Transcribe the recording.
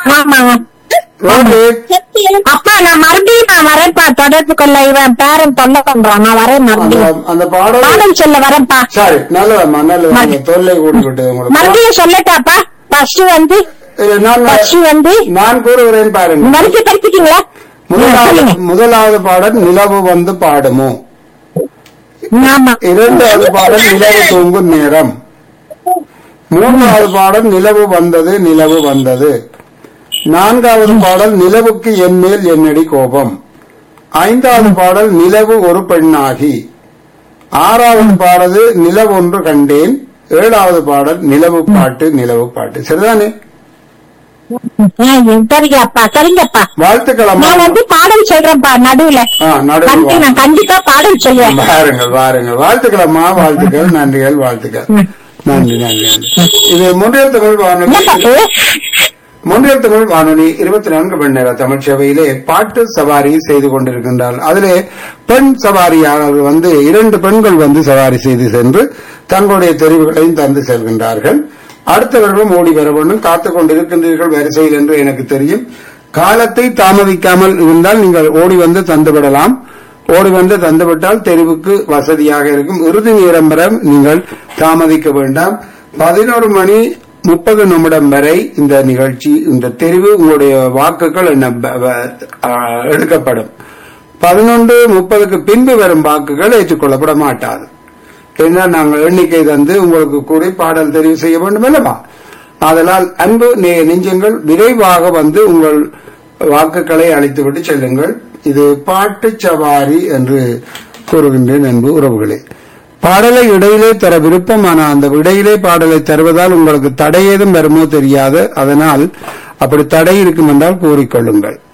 ஆமாங்க ரோஹித் அப்பா நான் மறுபடியும் நான் வரேன்ப்பா தொடர்பு கொள்ள இவன் பேரன் தொல்லை பண்றான் நான் வரேன் அந்த மறுபடியும் அந்த பாடல் பாடம் சொல்ல வரேன்ப்பா சரி நல்லதம்மா நல்லது அந்த தொல்லை கூடி விட்டது உங்களுக்கு மறுபடியும் சொல்லட்டாப்பா ஃபர்ஸ்ட் வந்து இல்ல, நான் ஃபர்ஸ்ட் வந்து நான் கூறுகிறேன் பாருங்க வரிசை படுத்திட்டீங்களா முதலாவது சொல்லுங்க முதலாவது பாடல் நிலவு வந்து பாடுமோ ஆமா இரண்டாவது பாடல் நிலவு தூங்கும் நேரம் மூன்றாவது பாடல் நிலவு வந்தது நிலவு வந்தது நான்காவது பாடல் நிலவுக்கு என் மேல் என்னடி கோபம் ஐந்தாவது பாடல் நிலவு ஒரு பெண்ணாகி ஆறாவது பாடல் நிலவு ஒன்று கண்டேன் ஏழாவது பாடல் நிலவு பாட்டு நிலவு பாட்டு சரிதானே சரிங்கப்பா சரிங்கப்பா வாழ்த்துக்கள் அம்மா நான் வந்து பாடல் சொல்றேன்ப்பா நடுவுல ஆ, நடுவுல கண்டி வா. நான் கண்டிப்பா பாடல் சொல்லுவேன் வாருங்கள் வாருங்கள் வாழ்த்துக்கள் அம்மா வாழ்த்துக்கள் நன்றிகள் வாழ்த்துக்கள் நன்றி நன்றி நன்றி இது முன்னில் தமிழ் வானொலி என்ன பாட்டு முன்னில் தமிழ் வானொலி இருபத்தி நான்கு மணி நேர தமிழ் சேவையிலே பாட்டு சவாரி செய்து கொண்டிருக்கின்றார் அதிலே பெண் சவாரியாளர்கள் வந்து இரண்டு பெண்கள் வந்து சவாரி செய்து சென்று தங்களுடைய தெரிவுகளையும் தந்து செல்கின்றார்கள் அடுத்தவர்களும் ஓடி வர வேண்டும் காத்துக் கொண்டிருக்கின்றீர்கள் வரிசையில் என்று எனக்கு தெரியும் காலத்தை தாமதிக்காமல் இருந்தால் நீங்கள் ஓடி வந்து தந்துவிடலாம் ஓடி வந்து தந்துவிட்டால் தெரிவுக்கு வசதியாக இருக்கும் இறுதி நேரம் வரை நீங்கள் தாமதிக்க வேண்டாம் பதினோரு மணி முப்பது நிமிடம் வரை இந்த நிகழ்ச்சி இந்த தெரிவு உங்களுடைய வாக்குகள் என்ன ப- ப- ஆ, எடுக்கப்படும் பதினொன்று முப்பதுக்கு பின்பு வரும் வாக்குகள் ஏற்றுக்கொள்ளப்பட மாட்டாது ஏன்னா நாங்கள் எண்ணிக்கை தந்து உங்களுக்கு கூறி பாடல் தெரிவு செய்ய வேண்டும் அல்லவா அதனால் அன்பு நெ- நெஞ்சங்கள் விரைவாக வந்து உங்கள் வாக்குகளை அளித்துவிட்டு செல்லுங்கள் இது பாட்டு சவாரி என்று கூறுகின்றேன் அன்பு உறவுகளே பாடலை இடையிலே தர விருப்பமான அந்த இடையிலே பாடலை தருவதால் உங்களுக்கு தடை ஏதும் வருமோ தெரியாது அதனால் அப்படி தடை இருக்கும் என்றால் கூறிக்கொள்ளுங்கள்